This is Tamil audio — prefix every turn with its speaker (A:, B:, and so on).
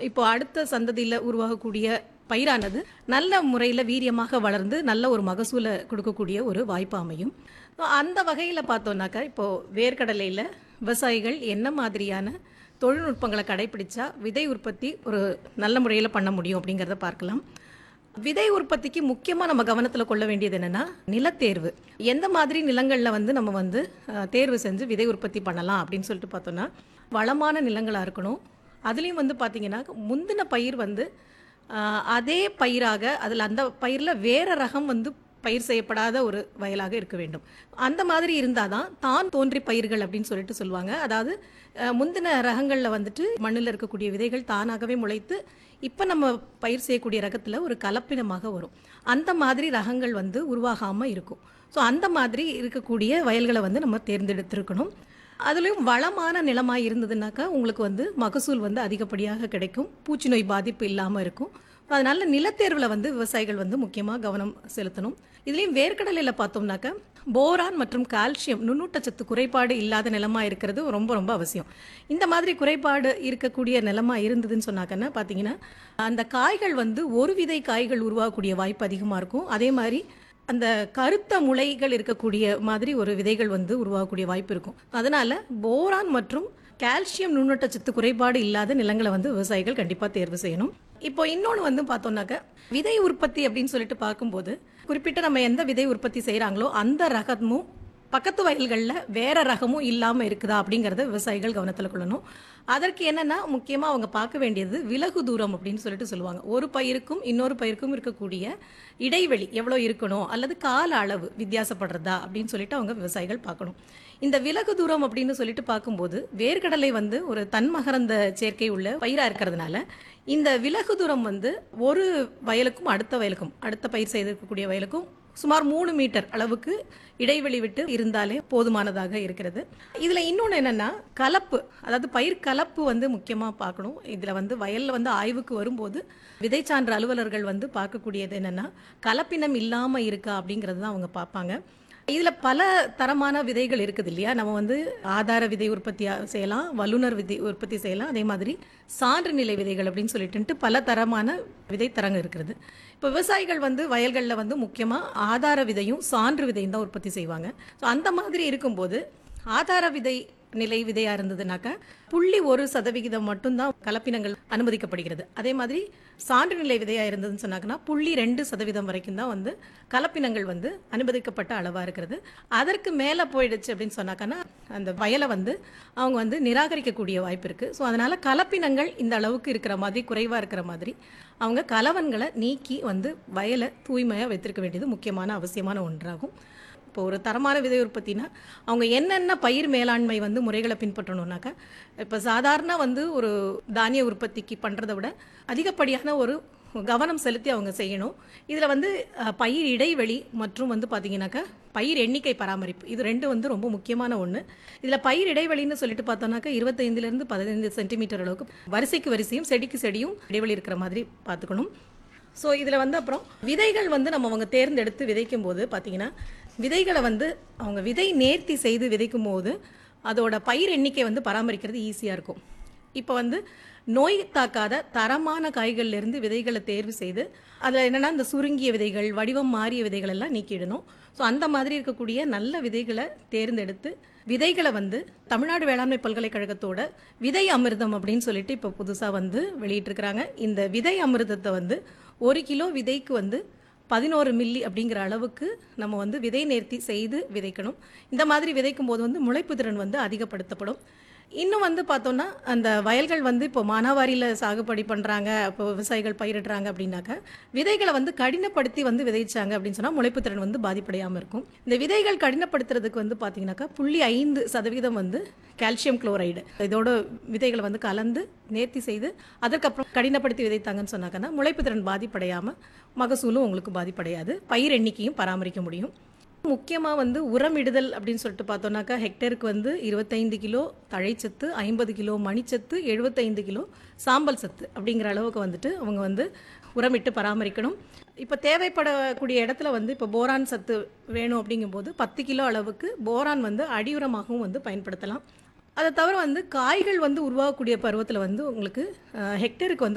A: இப்போ அடுத்த சந்ததியில் உருவாகக்கூடிய பயிரானது நல்ல முறையில் வீரியமாக வளர்ந்து நல்ல ஒரு மகசூலை கொடுக்கக்கூடிய ஒரு வாய்ப்பு அமையும் So, அந்த வகையில் பார்த்தோம்னாக்கா இப்போது வேர்க்கடலையில் விவசாயிகள் என்ன மாதிரியான தொழில்நுட்பங்களை கடைபிடிச்சா விதை உற்பத்தி ஒரு நல்ல முறையில் பண்ண முடியும் அப்படிங்கிறத பார்க்கலாம் விதை உற்பத்திக்கு முக்கியமாக நம்ம கவனத்தில் கொள்ள வேண்டியது என்னென்னா நிலத்தேர்வு எந்த மாதிரி நிலங்களில் வந்து நம்ம வந்து அஹ், தேர்வு செஞ்சு விதை உற்பத்தி பண்ணலாம் அப்படின்னு சொல்லிட்டு பார்த்தோன்னா வளமான நிலங்களாக இருக்கணும் அதுலேயும் வந்து பார்த்திங்கன்னா முந்தின பயிர் வந்து அஹ், அதே பயிராக அதில் அந்த பயிரில் வேற ரகம் வந்து பயிர் செய்யப்படாத ஒரு வயலாக இருக்க வேண்டும் அந்த மாதிரி இருந்தால் தான் தான் தோன்றி பயிர்கள் அப்படின்னு சொல்லிட்டு சொல்லுவாங்க அதாவது அஹ், முந்தின ரகங்களில் வந்துட்டு மண்ணில் இருக்கக்கூடிய விதைகள் தானாகவே முளைத்து இப்போ நம்ம பயிர் செய்யக்கூடிய ரகத்தில் ஒரு கலப்பினமாக வரும் அந்த மாதிரி ரகங்கள் வந்து உருவாகாமல் இருக்கும் ஸோ அந்த மாதிரி இருக்கக்கூடிய வயல்களை வந்து நம்ம தேர்ந்தெடுத்திருக்கணும் அதுலேயும் வளமான நிலமாக இருந்ததுனாக்கா உங்களுக்கு வந்து மகசூல் வந்து அதிகப்படியாக கிடைக்கும் பூச்சி நோய் பாதிப்பு இல்லாமல் இருக்கும் அதனால நிலத்தேர்வில் வந்து விவசாயிகள் வந்து முக்கியமாக கவனம் செலுத்தணும் இதுலேயும் வேர்க்கடலையில் பார்த்தோம்னாக்கா போரான் மற்றும் கால்சியம் நுண்ணூட்டச்சத்து குறைபாடு இல்லாத நிலமா இருக்கிறது ரொம்ப ரொம்ப அவசியம் இந்த மாதிரி குறைபாடு இருக்கக்கூடிய நிலமா இருந்ததுன்னு சொன்னாக்கன்னா பார்த்தீங்கன்னா அந்த காய்கள் வந்து ஒரு விதை காய்கள் உருவாகக்கூடிய வாய்ப்பு அதிகமாக இருக்கும் அதே மாதிரி அந்த கருத்த முளைகள் இருக்கக்கூடிய மாதிரி ஒரு விதைகள் வந்து உருவாகக்கூடிய வாய்ப்பு இருக்கும் அதனால போரான் மற்றும் கால்சியம் நுண்ணூட்டச்சத்து குறைபாடு இல்லாத நிலங்களை வந்து விவசாயிகள் கண்டிப்பாக தேர்வு செய்யணும் இப்போ இன்னொன்று வந்து பார்த்தோம்னாக்க விதை உற்பத்தி அப்படின்னு சொல்லிட்டு பார்க்கும்போது குறிப்பிட்ட நம்ம எந்த விதை உற்பத்தி செய்கிறாங்களோ அந்த ரகமும் பக்கத்து வயல்களில் வேற ரகமும் இல்லாமல் இருக்குதா அப்படிங்கிறத விவசாயிகள் கவனத்தில் கொள்ளணும் அதற்கு என்னன்னா முக்கியமாக அவங்க பார்க்க வேண்டியது விலகு தூரம் அப்படின்னு சொல்லிட்டு சொல்லுவாங்க ஒரு பயிருக்கும் இன்னொரு பயிருக்கும் இருக்கக்கூடிய இடைவெளி எவ்வளோ இருக்கணும் அல்லது கால அளவு வித்தியாசப்படுறதா அப்படின்னு சொல்லிட்டு அவங்க விவசாயிகள் பார்க்கணும் இந்த விலகு தூரம் அப்படின்னு சொல்லிட்டு பார்க்கும்போது வேர்க்கடலை வந்து ஒரு தன்மகரந்த சேர்க்கை உள்ள பயிராக இருக்கிறதுனால இந்த விலகு தூரம் வந்து ஒரு வயலுக்கும் அடுத்த வயலுக்கும் அடுத்த பயிர் செய்திருக்கக்கூடிய வயலுக்கும் சுமார் மூணு மீட்டர் அளவுக்கு இடைவெளி விட்டு இருந்தாலே போதுமானதாக இருக்கிறது இதுல இன்னொன்று என்னன்னா கலப்பு அதாவது பயிர் கலப்பு வந்து முக்கியமா பார்க்கணும் இதுல வந்து வயல்ல வந்து ஆய்வுக்கு வரும்போது விதைச்சான்ற அலுவலர்கள் வந்து பார்க்கக்கூடியது என்னன்னா கலப்பினம் இல்லாம இருக்கா அப்படிங்கிறது தான் அவங்க பார்ப்பாங்க இதுல பல தரமான விதைகள் இருக்குது இல்லையா நம்ம வந்து ஆதார விதை உற்பத்தி செய்யலாம் வல்லுநர் விதை உற்பத்தி செய்யலாம் அதே மாதிரி சான்று நிலை விதைகள் அப்படின்னு சொல்லிட்டு பல தரமான விதை தரங்கள் இருக்கிறது இப்போ விவசாயிகள் வந்து வயல்களில் வந்து முக்கியமாக ஆதார விதையும் சான்று விதையும் தான் உற்பத்தி செய்வாங்க ஸோ அந்த மாதிரி இருக்கும்போது ஆதார விதை நிலை விதையா இருந்ததுனாக்கா புள்ளி ஒரு சதவிகிதம் மட்டும்தான் கலப்பினங்கள் அனுமதிக்கப்படுகிறது அதே மாதிரி சான்று நிலை விதையா இருந்ததுன்னு சொன்னாங்கன்னா புள்ளி ரெண்டு சதவீதம் வரைக்கும் தான் வந்து கலப்பினங்கள் வந்து அனுமதிக்கப்பட்ட அளவா இருக்கிறது அதற்கு மேலே போயிடுச்சு அப்படின்னு சொன்னாக்கன்னா அந்த வயலை வந்து அவங்க வந்து நிராகரிக்கக்கூடிய வாய்ப்பு இருக்கு ஸோ அதனால கலப்பினங்கள் இந்த அளவுக்கு இருக்கிற மாதிரி குறைவா இருக்கிற மாதிரி அவங்க கலவன்களை நீக்கி வந்து வயலை தூய்மையாக வைத்திருக்க வேண்டியது முக்கியமான அவசியமான ஒன்றாகும் இப்போ ஒரு தரமான விதை உற்பத்தினா அவங்க என்னென்ன பயிர் மேலாண்மை வந்து முறைகளை பின்பற்றணும்னாக்கா இப்போ சாதாரண வந்து ஒரு தானிய உற்பத்திக்கு பண்ணுறதை விட அதிகப்படியான ஒரு கவனம் செலுத்தி அவங்க செய்யணும் இதில் வந்து அஹ், பயிர் இடைவெளி மற்றும் வந்து பார்த்தீங்கன்னாக்கா பயிர் எண்ணிக்கை பராமரிப்பு இது ரெண்டு வந்து ரொம்ப முக்கியமான ஒன்று இதில் பயிர் இடைவெளின்னு சொல்லிட்டு பார்த்தோம்னாக்கா இருபத்தைந்துலேருந்து பதினைந்து சென்டிமீட்டர் அளவுக்கு வரிசைக்கு வரிசையும் செடிக்கு செடியும் இடைவெளி இருக்கிற மாதிரி பார்த்துக்கணும் ஸோ இதில் வந்து அப்புறம் விதைகள் வந்து நம்ம அவங்க தேர்ந்தெடுத்து விதைக்கும் போது பார்த்தீங்கன்னா விதைகளை வந்து அவங்க விதை நேர்த்தி செய்து விதைக்கும் போது அதோட பயிர் எண்ணிக்கை வந்து பராமரிக்கிறது ஈஸியாக இருக்கும் இப்போ வந்து நோய் தாக்காத தரமான காய்கள்ல இருந்து விதைகளை தேர்வு செய்து அதில் என்னென்னா இந்த சுருங்கிய விதைகள் வடிவம் மாறிய விதைகள் எல்லாம் நீக்கிடணும் ஸோ அந்த மாதிரி இருக்கக்கூடிய நல்ல விதைகளை தேர்ந்தெடுத்து விதைகளை வந்து தமிழ்நாடு வேளாண்மை பல்கலைக்கழகத்தோட விதை அமிர்தம் அப்படின்னு சொல்லிட்டு இப்போ புதுசாக வந்து வெளியிட்டிருக்கிறாங்க இந்த விதை அமிர்தத்தை வந்து ஒரு கிலோ விதைக்கு வந்து பதினோரு மில்லி அப்படிங்கிற அளவுக்கு நம்ம வந்து விதை நேர்த்தி செய்து விதைக்கணும் இந்த மாதிரி விதைக்கும் போது வந்து முளைப்பு திறன் வந்து அதிகப்படுத்தப்படும் இன்னும் வந்து பார்த்தோம்னா அந்த வயல்கள் வந்து இப்போ மானாவாரியில் சாகுபடி பண்ணுறாங்க இப்போ விவசாயிகள் பயிரிடுறாங்க அப்படின்னாக்க விதைகளை வந்து கடினப்படுத்தி வந்து விதைச்சாங்க அப்படின்னு சொன்னால் முளைப்புத்திறன் வந்து பாதிப்படையாமல் இருக்கும் இந்த விதைகள் கடினப்படுத்துறதுக்கு வந்து பார்த்தீங்கன்னாக்கா புள்ளி ஐந்து சதவீதம் வந்து கால்சியம் குளோரைடு இதோட விதைகளை வந்து கலந்து நேர்த்தி செய்து அதற்கப்புறம் கடினப்படுத்தி விதைத்தாங்கன்னு சொன்னாங்கன்னா முளைப்புத்திறன் பாதிப்படையாமல் மகசூலும் உங்களுக்கு பாதிப்படையாது பயிர் எண்ணிக்கையும் பராமரிக்க முடியும் முக்கியமாக வந்து உரமிடுதல் அப்படின்னு சொல்லிட்டு பார்த்தோம்னாக்கா ஹெக்டருக்கு வந்து இருபத்தைந்து கிலோ தழைச்சத்து ஐம்பது கிலோ மணிச்சத்து எழுபத்தைந்து கிலோ சாம்பல் சத்து அப்படிங்கிற அளவுக்கு வந்துட்டு அவங்க வந்து உரமிட்டு பராமரிக்கணும் இப்போ தேவைப்படக்கூடிய இடத்துல வந்து இப்போ போரான் சத்து வேணும் அப்படிங்கும்போது பத்து கிலோ அளவுக்கு போரான் வந்து அடியுரமாகவும் வந்து பயன்படுத்தலாம் அதை தவிர வந்து காய்கள் வந்து உருவாகக்கூடிய பருவத்தில் வந்து உங்களுக்கு அஹ், ஹெக்டருக்கு வந்து